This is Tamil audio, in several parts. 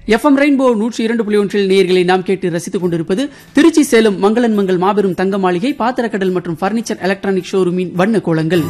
எஃப்எம் ரெயின்போ நூற்றி இரண்டு புள்ளி ஒன்றில் நேயர்களை நாம் கேட்டு ரசித்துக் கொண்டிருப்பது திருச்சி சேலம் மங்களன் மங்கள் மாபெரும் தங்க மாளிகை பாத்திரக்கடல் மற்றும் பர்னிச்சர் எலக்ட்ரானிக் ஷோரூமின் வண்ண கோலங்கள்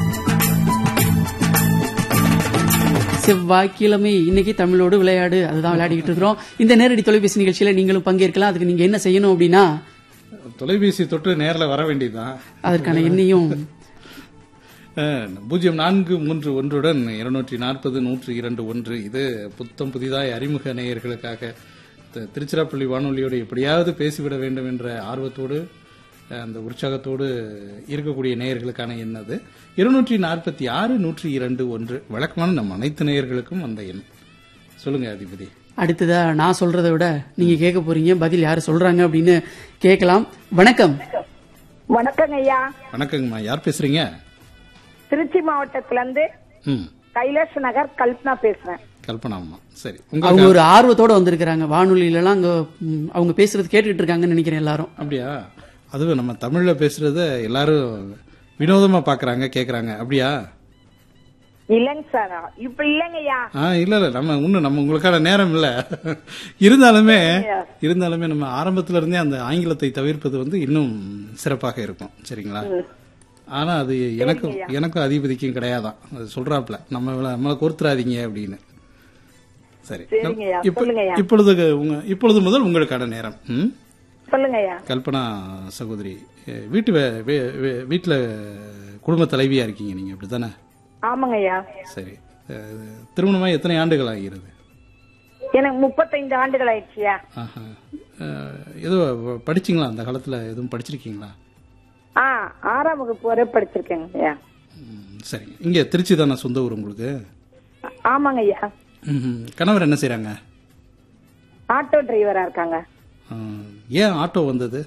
செவ்வாய்க்கிழமை இன்னைக்கு தமிழோடு விளையாடு அதுதான் விளையாடிக்கிட்டு இருக்கிறோம் இந்த நேரடி தொலைபேசி நிகழ்ச்சியில நீங்களும் பங்கேற்கலாம் அதுக்கு நீங்க என்ன செய்யணும் அப்படின்னா தொலைபேசி தொட்டு நேரில் வர வேண்டியதுதான் அதற்கான எண்ணையும் அஹ், பூஜ்ஜியம் நான்கு மூன்று ஒன்றுடன் இருநூற்றி நாற்பது நூற்று இரண்டு ஒன்று இது புத்தம் புதிதாய் அறிமுக நேயர்களுக்காக தி- திருச்சிராப்பள்ளி வானொலியோடு எப்படியாவது பேசிவிட வேண்டும் என்ற ஆர்வத்தோடு அஹ், அந்த உற்சாகத்தோடு இருக்கக்கூடிய நேயர்களுக்கான எண் அது இருநூற்றி நாற்பத்தி ஆறு நூற்றி இரண்டு ஒன்று வழக்கமான நம் அனைத்து நேயர்களுக்கும் அந்த எண் சொல்லுங்க அதிபதி அடுத்ததா நான் சொல்றதை விட நீங்க கேட்க போறீங்க பதில் யாரு சொல்றாங்க அப்படின்னு கேட்கலாம் வணக்கம் வணக்கங்க ஐயா வணக்கங்கம்மா யார் பேசுறீங்க திருச்சி மாவட்டத்துல இருந்து ம் கைலாஷ் நகர் கல்பனா பேசுறேன் கல்பனா அம்மா சரி அவங்க உங்களுக்கு ஒரு ஆர்வத்தோட வந்திருக்கிறாங்க வானொலியிலலாம் அங்க ம், அவங்க பேசுறது கேட்டுட்டு இருக்காங்கன்னு நினைக்கிறேன் எல்லாரும் அப்படியா அதுவும் நம்ம தமிழ்ல பேசுறத எல்லாரும் வினோதமா பாக்குறாங்க கேக்குறாங்க அப்படியா இல்லைங்க சார் இப்ப இல்லைங்க ஐயா ஆ இல்ல இல்ல நம்ம இன்னும் நம்ம உங்களுக்கான நேரம் இல்ல இருந்தாலுமே இருந்தாலுமே நம்ம ஆரம்பத்துல இருந்தே அந்த ஆங்கிலத்தை தவிர்ப்பது வந்து இன்னும் சிறப்பாக இருக்கும் சரிங்களா ஆனா அது எனக்கும் எனக்கும் அதிபதிக்கும் கிடையாதான் அது சொல்றாப்ல நம்ம நம்மளை கோர்த்துறாதீங்க அப்படின்னு சரி சரிங்க ஐயா, இப்ப- சொல்லுங்க ஐயா. இப்பொழுது உங்க இப்பொழுது முதல் உங்களுக்கான நேரம் ம் சொல்லுங்க ஐயா கல்பனா சகோதரி அஹ் வீட்டு வே- வே- வே- வீட்டுல குடும்ப தலைவியா இருக்கீங்க நீங்க அப்படித்தானே ஆமாங்க ஐயா சரி அஹ் திருமணமா எத்தனை ஆண்டுகள் ஆகிறது எனக்கு முப்பத்தைந்து ஆண்டுகள் ஆயிடுச்சுயா ஆஹா. அஹ் ஏதோ படிச்சீங்களா அந்த காலத்துல எதுவும் படிச்சிருக்கீங்களா ஆ ஆறாம் வகுப்பு வரை படிச்சிருக்கேங்க ஐயா ம், சரி இங்க திருச்சி தானே சொந்த ஊர் உங்களுக்கு ஆமாங்க ஐயா ம்ஹும். கணவர் என்ன செய்றாங்க ஆட்டோ டிரைவரா இருக்காங்க அஹ், ஏன் ஆட்டோ வந்தது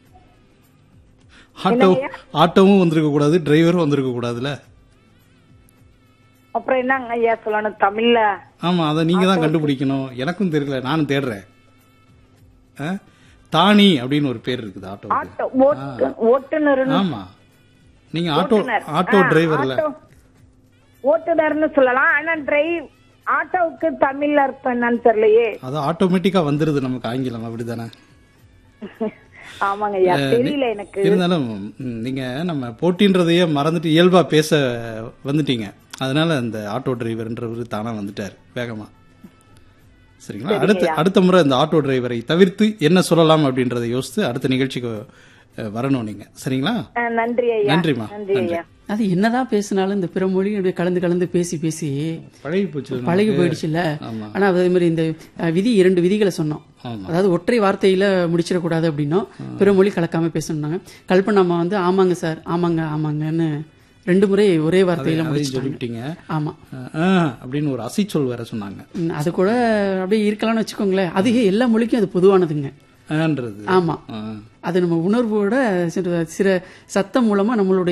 ஆட்டோ ஆட்டோவும் வந்திருக்க கூடாது டிரைவரும் வந்திருக்க கூடாதுல அப்புறம் என்னங்க ஐயா சொல்லணும் தமிழ்ல ஆமா அதை நீங்க தான் கண்டுபிடிக்கணும் எனக்கும் தெரியல நானும் தேடுறேன் அஹ், தானி அப்படின்னு ஒரு பேர் இருக்குது ஆட்டோவுக்கு ஆட்டோ ஓட்டு ஓட்டுநர்னு ஆமா நீங்க ஆட்டோ ஓட்டுநர். ஆட்டோ ஆ, டிரைவர்ல ஆட்டோ- ஓட்டுநர்னு சொல்லலாம் ஆனா டிரைவ் ஆட்டோவுக்கு தமிழ்ல அர்த்தம் என்னன்னு தெரியலையே அது ஆட்டோமேட்டிக்கா வந்துருது நமக்கு ஆங்கிலம் அப்படிதானே ஆமாங்க ஐயா தெரியல எனக்கு இருந்தாலும் ம், நீங்க நம்ம போட்டின்றதையே மறந்துட்டு இயல்பா பேச வந்துட்டீங்க அதனால அந்த ஆட்டோ டிரைவர்ன்றவர் தானா வந்துட்டார் வேகமா சரிங்களா அடுத்த அடுத்த முறை இந்த ஆட்டோ டிரைவரை தவிர்த்து என்ன சொல்லலாம் அப்படின்றத யோசித்து அடுத்த நிகழ்ச்சிக்கு அஹ், வரணும் நீங்க சரிங்களா ஆ, நன்றி ஐயா நன்றிம்மா நன்றி நன்றி ஐயா அது என்னதான் பேசினாலும் இந்த பிற மொழி அப்படியே கலந்து கலந்து பேசி பேசி பழகி போச்சு பழகி போயிடுச்சுல்ல ஆமா. ஆனா அதே மாதிரி இந்த அஹ், விதி இரண்டு விதிகளை சொன்னோம் ஆமா. அதாவது ஒற்றை வார்த்தையில முடிச்சிடக்கூடாது அப்படின்னும் பிற மொழி கலக்காம பேசணும்னாங்க கல்பனாமா வந்து ஆமாங்க சார் ஆமாங்க ஆமாங்கன்னு ரெண்டு முறை ஒரே வார்த்தையில அதையும் முடிச்சிட்டாங்க சொல்லிவிட்டீங்க ஆமா அஹ், அஹ், அப்படின்னு ஒரு அசைச்சொல் வேற சொன்னாங்க ம், அது கூட அப்படியே இருக்கலாம்னு வச்சுக்கோங்களேன் அது எல்லா மொழிக்கும் அது பொதுவானதுங்க அஹ்ன்றது ஆமா அஹ். அது நம்ம உணர்வோட சில சில சத்தம் மூலமா நம்மளுடைய